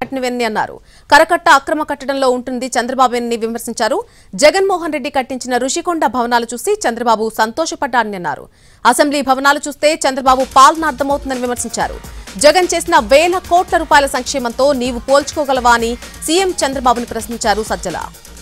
కట్టినవని అన్నారు కరకట్ట అక్రమ కట్టడంలో ఉంటుంది చంద్రబాబుని విమర్శించారు జగన్మోహన్ రెడ్డి కట్టించిన రుషికొండ భవనాలు చూసి చంద్రబాబు సంతోషపడ్డారని అన్నారు అసెంబ్లీ భవనాలు చూస్తే చంద్రబాబు పాలన అర్థమవుతుందని విమర్శించారు జగన్ చేసిన వేల కోట్ల రూపాయల సంక్షేమంతో నీవు పోల్చుకోగలవా అని సీఎం చంద్రబాబును ప్రశ్నించారు సజ్జల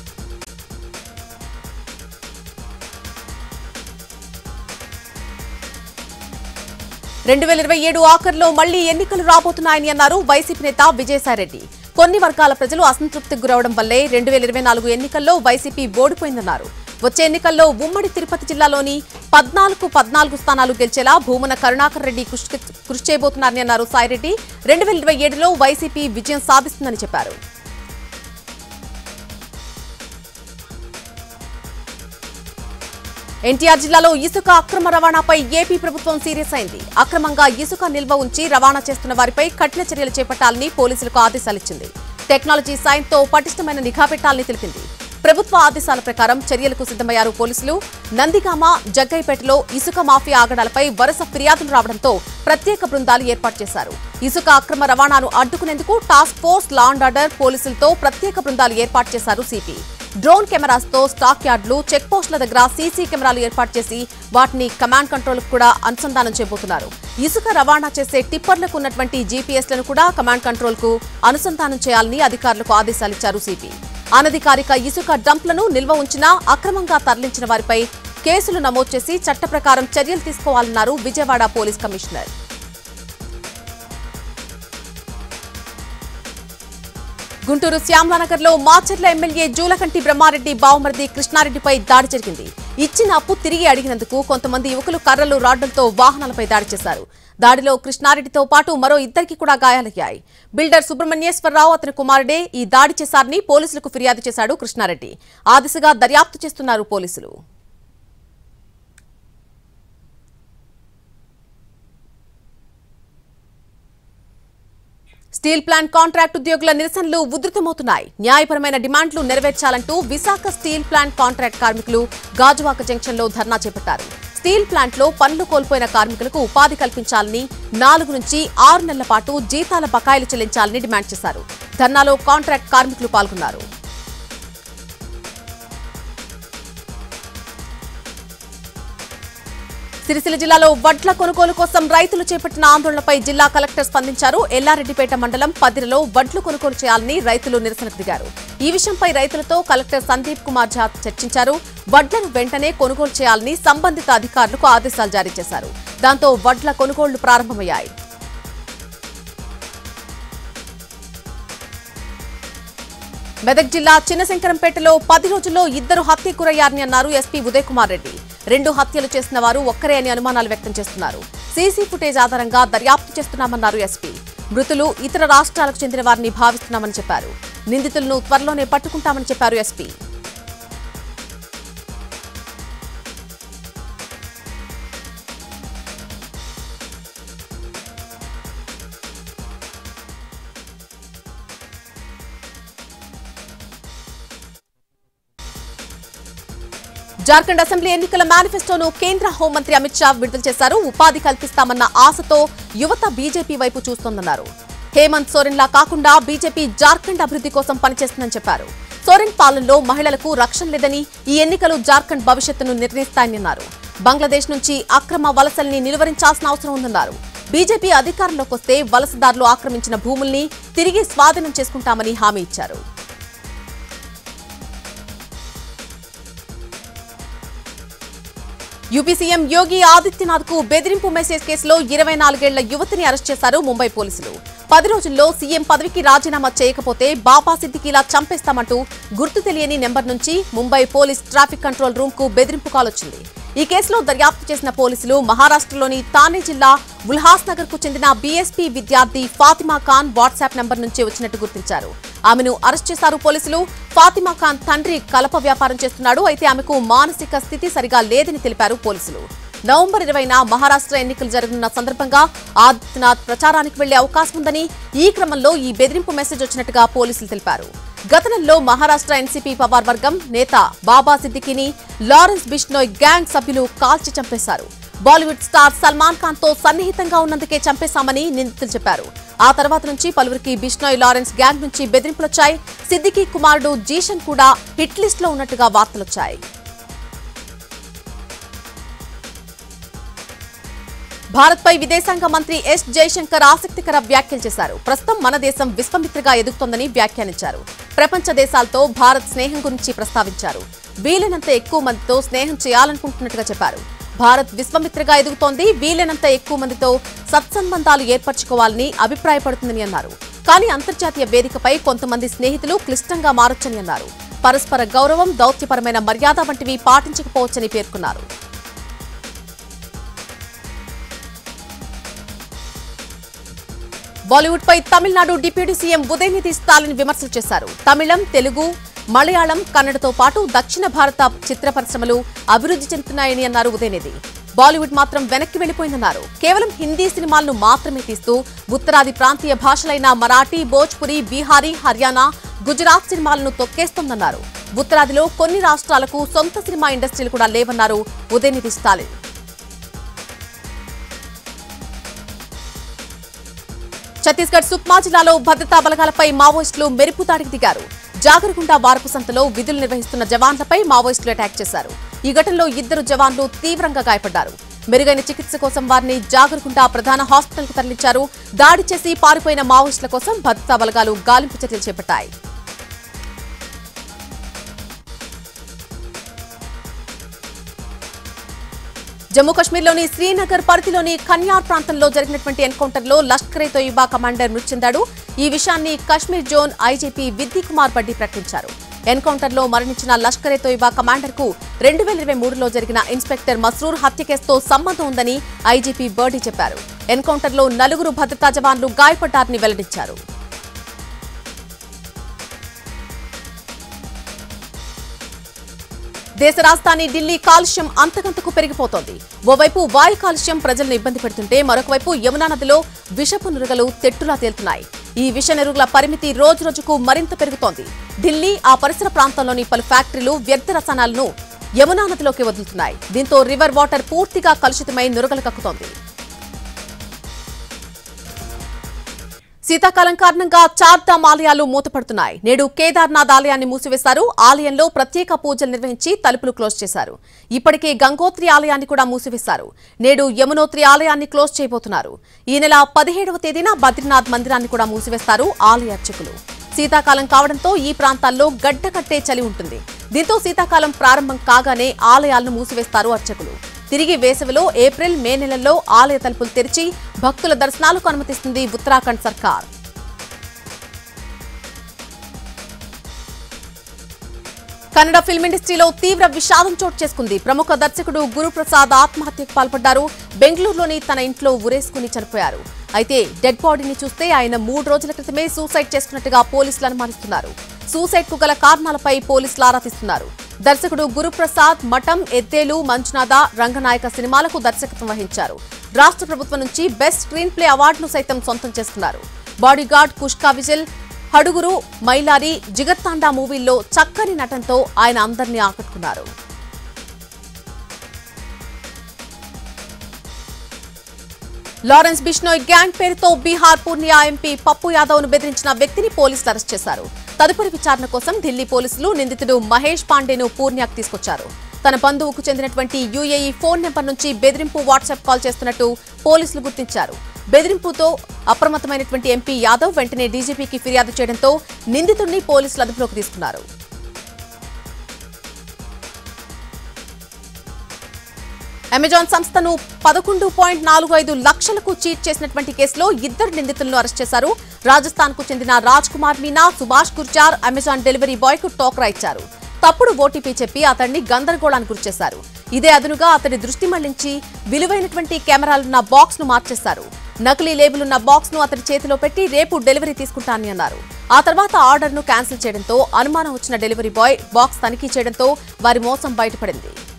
రెండు వేల ఇరవై ఏడు ఆఖరులో మళ్లీ ఎన్నికలు రాబోతున్నాయని అన్నారు వైసీపీ నేత విజయసాయిరెడ్డి కొన్ని వర్గాల ప్రజలు అసంతృప్తికి గురవడం వల్లే రెండు వేల ఇరవై నాలుగు ఎన్నికల్లో వైసీపీ ఓడిపోయిందన్నారు వచ్చే ఎన్నికల్లో ఉమ్మడి తిరుపతి జిల్లాలోని పద్నాలుగు పద్నాలుగు స్థానాలు గెలిచేలా భూమన కరుణాకర్ రెడ్డి కృషి కృషి చేయబోతున్నారని అన్నారు సాయిరెడ్డి రెండు వేల ఇరవై ఏడులో వైసీపీ విజయం సాధిస్తుందని చెప్పారు ఎన్టీఆర్ జిల్లాలో ఇసుక అక్రమ రవాణాపై ఏపీ ప్రభుత్వం సీరియస్ అయింది అక్రమంగా ఇసుక నిల్వ ఉంచి రవాణా చేస్తున్న వారిపై కఠిన చర్యలు చేపట్టాలని పోలీసులకు ఆదేశాలిచ్చింది టెక్నాలజీ సాయంతో పటిష్టమైన నిఘా పెట్టాలని తెలిపింది ప్రభుత్వ ఆదేశాల ప్రకారం చర్యలకు సిద్దమయ్యారు పోలీసులు నందిగామ జగ్గైపేటలో ఇసుక మాఫియా ఆగడాలపై వరుస ఫిర్యాదులు రావడంతో ప్రత్యేక బృందాలు ఏర్పాటు చేశారు ఇసుక అక్రమ రవాణాను అడ్డుకునేందుకు task force law and order పోలీసులతో ప్రత్యేక బృందాలు ఏర్పాటు చేశారు సిపి డ్రోన్ కెమెరాస్తో స్టాక్ యార్డులు చెక్ పోస్టుల దగ్గర సీసీ కెమెరాలు ఏర్పాటు చేసి వాటిని కమాండ్ కంట్రోల్ కూడా అనుసంధానం చేయబోతున్నారు ఇసుక రవాణా చేసే టిప్పర్లకు ఉన్నటువంటి జీపీఎస్లను కూడా కమాండ్ కంట్రోల్ కు అనుసంధానం చేయాలని అధికారులకు ఆదేశాలిచ్చారు సిపి అనధికారిక ఇసుక డంప్లను నిల్వ ఉంచినా అక్రమంగా తరలించిన వారిపై కేసులు నమోదు చేసి చట్ట ప్రకారం చర్యలు తీసుకోవాలన్నారు విజయవాడ పోలీస్ కమిషనర్ గుంటూరు శ్యామలానగర్ లో మాచర్ల ఎమ్మెల్యే జూలకంటి బ్రహ్మారెడ్డి బావమరిది కృష్ణారెడ్డిపై దాడి జరిగింది ఇచ్చిన అప్పు తిరిగి అడిగినందుకు కొంతమంది యువకులు కర్రలు రాడ్డులతో వాహనాలపై దాడి చేశారు దాడిలో కృష్ణారెడ్డితో పాటు మరో ఇద్దరికి కూడా గాయాలయ్యాయి బిల్డర్ సుబ్రహ్మణ్యేశ్వరరావు అతని కుమారుడే ఈ దాడి చేశారని పోలీసులకు ఫిర్యాదు చేశాడు కృష్ణారెడ్డి ఆ దిశగా దర్యాప్తు చేస్తున్నారు పోలీసులు స్టీల్ ప్లాంట్ కాంట్రాక్ట్ ఉద్యోగుల నిరసనలు ఉధృతమవుతున్నాయి న్యాయపరమైన డిమాండ్లు నెరవేర్చాలంటూ విశాఖ స్టీల్ ప్లాంట్ కాంట్రాక్ట్ కార్మికులు గాజువాక జంక్షన్ లో ధర్నా చేపట్టారు స్టీల్ ప్లాంట్ లో పనులు కోల్పోయిన కార్మికులకు ఉపాధి కల్పించాలని నాలుగు నుంచి ఆరు నెలల పాటు జీతాల బకాయిలు చెల్లించాలని డిమాండ్ చేశారు ధర్నాలో కాంట్రాక్ట్ కార్మికులు పాల్గొన్నారు సిరిసిల్ల జిల్లాలో వడ్ల కొనుగోలు కోసం రైతులు చేపట్టిన ఆందోళనపై జిల్లా కలెక్టర్ స్పందించారు ఎల్లారెడ్డిపేట మండలం పదిరలో వడ్లు కొనుగోలు చేయాలని రైతులు నిరసనకు దిగారు ఈ విషయంపై రైతులతో కలెక్టర్ సందీప్ కుమార్ ఝా చర్చించారు వడ్లను వెంటనే కొనుగోలు చేయాలని సంబంధిత అధికారులకు ఆదేశాలు జారీ చేశారు దాంతో వడ్ల కొనుగోళ్లు ప్రారంభమయ్యాయి మెదక్ జిల్లా చిన్నశంకరంపేటలో పది రోజుల్లో ఇద్దరు హత్య గురయ్యారని అన్నారు ఎస్పీ ఉదయ్ కుమార్ రెడ్డి రెండు హత్యలు చేసిన వారు ఒక్కరే అని అనుమానాలు వ్యక్తం చేస్తున్నారు సీసీ ఫుటేజ్ ఆధారంగా దర్యాప్తు చేస్తున్నామన్నారు ఎస్పీ మృతులు ఇతర రాష్ట్రాలకు చెందిన వారిని భావిస్తున్నామని చెప్పారు నిందితులను త్వరలోనే పట్టుకుంటామని చెప్పారు ఎస్పీ జార్ఖండ్ అసెంబ్లీ ఎన్నికల మేనిఫెస్టోను కేంద్ర హోంమంత్రి అమిత్ షా విడుదల చేశారు ఉపాధి కల్పిస్తామన్న ఆశతో యువత బీజేపీ వైపు చూస్తోందన్నారు హేమంత్ సోరెన్ లా కాకుండా బీజేపీ జార్ఖండ్ అభివృద్ధి కోసం పనిచేస్తుందని చెప్పారు సోరెన్ పాలనలో మహిళలకు రక్షణ లేదని ఈ ఎన్నికలు జార్ఖండ్ భవిష్యత్తును నిర్ణయిస్తాయని అన్నారు బంగ్లాదేశ్ నుంచి అక్రమ వలసల్ని నిలువరించాల్సిన అవసరం ఉందన్నారు బీజేపీ అధికారంలోకి వస్తే వలసదారులు ఆక్రమించిన భూముల్ని తిరిగి స్వాధీనం చేసుకుంటామని హామీ ఇచ్చారు యూపీ సీఎం యోగి ఆదిత్యనాథ్ కు బెదిరింపు మెసేజ్ కేసులో ఇరవై నాలుగేళ్ల యువతిని అరెస్ట్ చేశారు ముంబై పోలీసులు పది రోజుల్లో సీఎం పదవికి రాజీనామా చేయకపోతే బాపా సిద్దికిలా చంపేస్తామంటూ గుర్తు తెలియని నెంబర్ నుంచి Mumbai police traffic control room కు బెదిరింపు కాల్ వచ్చింది ఈ కేసులో దర్యాప్తు చేసిన పోలీసులు మహారాష్ట్రలోని తానే జిల్లా ఉల్హాస్ నగర్ కు చెందిన బీఎస్పీ విద్యార్థి ఫాతిమా ఖాన్ వాట్సాప్ నంబర్ నుంచి వచ్చినట్టు గుర్తించారు ఆమెను అరెస్ట్ చేశారు పోలీసులు ఫాతిమా ఖాన్ తండ్రి కలప వ్యాపారం చేస్తున్నాడు అయితే ఆమెకు మానసిక స్థితి సరిగా లేదని తెలిపారు పోలీసులు నవంబర్ ఇరవైన మహారాష్ట్ర ఎన్నికలు జరగనున్న సందర్భంగా ఆదిత్యనాథ్ ప్రచారానికి వెళ్లే అవకాశం ఉందని ఈ క్రమంలో ఈ బెదిరింపు మెసేజ్ వచ్చినట్టుగా పోలీసులు తెలిపారు గత నెలలో మహారాష్ట్ర ఎన్సీపీ పవార్ వర్గం నేత బాబా సిద్దికిని లారెన్స్ బిష్నోయ్ గ్యాంగ్ సభ్యులు కాల్చి చంపేశారు బాలీవుడ్ స్టార్ సల్మాన్ ఖాన్ తో సన్నిహితంగా ఉన్నందుకే చంపేశామని నిందితులు చెప్పారు ఆ తర్వాత నుంచి పలువురికి బిష్నోయ్ లారెన్స్ గ్యాంగ్ నుంచి బెదిరింపులొచ్చాయి సిద్దికి కుమారుడు జీషన్ కూడా హిట్ లిస్ట్ లో ఉన్నట్టుగా వార్తలొచ్చాయి భారత్పై విదేశాంగ మంత్రి ఎస్ జయశంకర్ ఆసక్తికర వ్యాఖ్యలు చేశారు ప్రస్తుతం మన దేశం విశ్వమిత్రగా ఎదుగుతోందని వ్యాఖ్యానించారు ప్రపంచ దేశాలతో భారత్ స్నేహం గురించి ప్రస్తావించారు వీలైనంత ఎక్కువ మందితో స్నేహం చేయాలనుకుంటున్నట్టుగా చెప్పారు భారత్ విశ్వమిత్రగా ఎదుగుతోంది వీలైనంత ఎక్కువ మందితో సత్సంబంధాలు ఏర్పరచుకోవాలని అభిప్రాయపడుతుందని అన్నారు కానీ అంతర్జాతీయ వేదికపై కొంతమంది స్నేహితులు క్లిష్టంగా మారొచ్చని అన్నారు పరస్పర గౌరవం దౌత్యపరమైన మర్యాద వంటివి పాటించకపోవచ్చని పేర్కొన్నారు బాలీవుడ్ పై తమిళనాడు డిప్యూటీ సీఎం ఉదయనిధి స్టాలిన్ విమర్శలు చేశారు తమిళం తెలుగు మలయాళం కన్నడతో పాటు దక్షిణ భారత చిత్ర పరిశ్రమలు అభివృద్ధి చెందుతున్నాయని అన్నారు ఉదయనిధి బాలీవుడ్ మాత్రం వెనక్కి వెళ్లిపోయిందన్నారు కేవలం హిందీ సినిమాలను మాత్రమే తీస్తూ ఉత్తరాది ప్రాంతీయ భాషలైన మరాఠీ భోజ్పురి బీహారీ హర్యానా గుజరాత్ సినిమాలను తొక్కేస్తోందన్నారు ఉత్తరాదిలో కొన్ని రాష్ట్రాలకు సొంత సినిమా ఇండస్ట్రీలు కూడా లేవన్నారు ఉదయనిధి స్టాలిన్ ఛత్తీస్గఢ్ సుక్మా జిల్లాలో భద్రతా బలగాలపై మావోయిస్టులు మెరుపు దాడికి దిగారు జాగరగుండ వారపు సంతలో విధులు నిర్వహిస్తున్న జవాన్లపై మావోయిస్టులు అటాక్ చేశారు ఈ ఘటనలో ఇద్దరు జవాన్లు తీవ్రంగా గాయపడ్డారు మెరుగైన చికిత్స కోసం వారిని జాగరగుండ ప్రధాన హాస్పిటల్కు తరలించారు దాడి చేసి పారిపోయిన మావోయిస్టుల కోసం భద్రతా బలగాలు గాలింపు చర్యలు చేపట్టాయి జమ్మూ కశ్మీర్లోని శ్రీనగర్ పరిధిలోని కన్యార్ ప్రాంతంలో జరిగినటువంటి ఎన్కౌంటర్లో లష్కర్ ఏ తోయిబా కమాండర్ మృతి చెందాడు ఈ విషయాన్ని కశ్మీర్ జోన్ ఐజీపీ విద్ది కుమార్ బడ్డి ప్రకటించారు ఎన్కౌంటర్లో మరణించిన లష్కర్ ఏ తోయిబా కమాండర్ కు రెండు వేల ఇరవై మూడులో జరిగిన ఇన్స్పెక్టర్ మస్రూర్ హత్య కేసుతో సంబంధం ఉందని ఐజీపీ బర్డీ చెప్పారు ఎన్కౌంటర్లో నలుగురు భద్రతా జవాన్లు గాయపడ్డారని వెల్లడించారు దేశ రాజధాని ఢిల్లీ కాలుష్యం అంతకంతకు పెరిగిపోతోంది ఓవైపు వాయు కాలుష్యం ప్రజలను ఇబ్బంది పెడుతుంటే మరొకవైపు యమునా నదిలో విషపు నురుగలు తెట్టులా తేలుతున్నాయి ఈ విష నురుగుల పరిమితి రోజురోజుకు మరింత పెరుగుతోంది ఢిల్లీ ఆ పరిసర ప్రాంతంలోని పలు ఫ్యాక్టరీలు వ్యర్థ రసాయనాలను యమునా నదిలోకి వదులుతున్నాయి దీంతో రివర్ వాటర్ పూర్తిగా కలుషితమై నురగలు కక్కుతోంది శీతాకాలం కారణంగా చార్ధామ్ ఆలయాలు మూతపడుతున్నాయి నేడు కేదార్నాథ్ ఆలయాన్ని మూసివేశారు ఆలయంలో ప్రత్యేక పూజలు నిర్వహించి తలుపులు క్లోజ్ చేశారు ఇప్పటికే గంగోత్రి ఆలయాన్ని కూడా మూసివేశారు నేడు యమునోత్రి ఆలయాన్ని క్లోజ్ చేయబోతున్నారు ఈ నెల పదిహేడవ తేదీన బద్రీనాథ్ మందిరాన్ని కూడా మూసివేస్తారు ఆలయ అర్చకులు శీతాకాలం కావడంతో ఈ ప్రాంతాల్లో గడ్డ కట్టే చలి ఉంటుంది దీంతో శీతాకాలం ప్రారంభం కాగానే ఆలయాలను మూసివేస్తారు అర్చకులు తిరిగి వేసవిలో ఏప్రిల్ మే నెలల్లో ఆలయ తలుపులు తెరిచి భక్తుల దర్శనాలకు అనుమతిస్తుంది ఉత్తరాఖండ్ సర్కార్ కన్నడ ఫిల్మ్ ఇండస్ట్రీలో తీవ్ర విషాదం చోటు చేసుకుంది ప్రముఖ దర్శకుడు గురుప్రసాద్ ఆత్మహత్యకు పాల్పడ్డారు బెంగళూరులోని తన ఇంట్లో ఉరేసుకుని చనిపోయారు అయితే డెడ్ బాడీని చూస్తే ఆయన మూడు రోజుల క్రితమే సూసైడ్ చేసుకున్నట్టుగా పోలీసులు అనుమానిస్తున్నారు సూసైడ్ కు గల కారణాలపై పోలీసులు ఆరా తీస్తున్నారు దర్శకుడు గురుప్రసాద్ మఠం ఎత్తేలు మంజునాథ రంగనాయక సినిమాలకు దర్శకత్వం వహించారు రాష్ట్ర ప్రభుత్వం నుంచి బెస్ట్ స్క్రీన్ ప్లే అవార్డును సైతం సొంతం చేసుకున్నారు బాడీగార్డ్ కుష్కా విజిల్ హడుగురు మైలారి జిగత్తాండా మూవీల్లో చక్కని నటనతో ఆయన అందరినీ ఆకట్టుకున్నారు లారెన్స్ బిష్నోయ్ గ్యాంగ్ పేరుతో బీహార్ పూర్నియా ఎంపీ పప్పు యాదవ్ ను బెదిరించిన వ్యక్తిని పోలీసులు అరెస్ట్ చేశారు తదుపరి విచారణ కోసం ఢిల్లీ పోలీసులు నిందితుడు మహేష్ పాండేను పూర్నియాకు తీసుకొచ్చారు తన బంధువుకు చెందినటువంటి యూఏఈ ఫోన్ నెంబర్ నుంచి బెదిరింపు వాట్సాప్ కాల్ చేస్తున్నట్టు పోలీసులు గుర్తించారు బెదిరింపుతో అప్రమత్తమైనటువంటి ఎంపీ యాదవ్ వెంటనే డీజీపీకి ఫిర్యాదు చేయడంతో నిందితుడిని పోలీసులు అదుపులోకి తీసుకున్నారు అమెజాన్ సంస్థను పదకొండు పాయింట్ నాలుగు ఐదు లక్షలకు చీట్ చేసినటువంటి కేసులో ఇద్దరు నిందితులను అరెస్ట్ చేశారు రాజస్థాన్ కు చెందిన Raj Kumar Meena Subhash Gurjar Amazon delivery boy కు టోక్రా ఇచ్చారు తప్పుడు ఓటీపీ చెప్పి అతన్ని గందరగోళానికి గురిచేశారు ఇదే అదునుగా అతడి దృష్టి మళ్లించి విలువైనటువంటి కెమెరాలున్న బాక్స్ ను మార్చేశారు నకిలీ లేబుల్ ఉన్న బాక్స్ ను అతడి చేతిలో పెట్టి రేపు డెలివరీ తీసుకుంటానని అన్నారు ఆ తర్వాత ఆర్డర్ ను క్యాన్సిల్ చేయడంతో అనుమానం వచ్చిన డెలివరీ బాయ్ బాక్స్ తనిఖీ చేయడంతో వారి మోసం బయటపడింది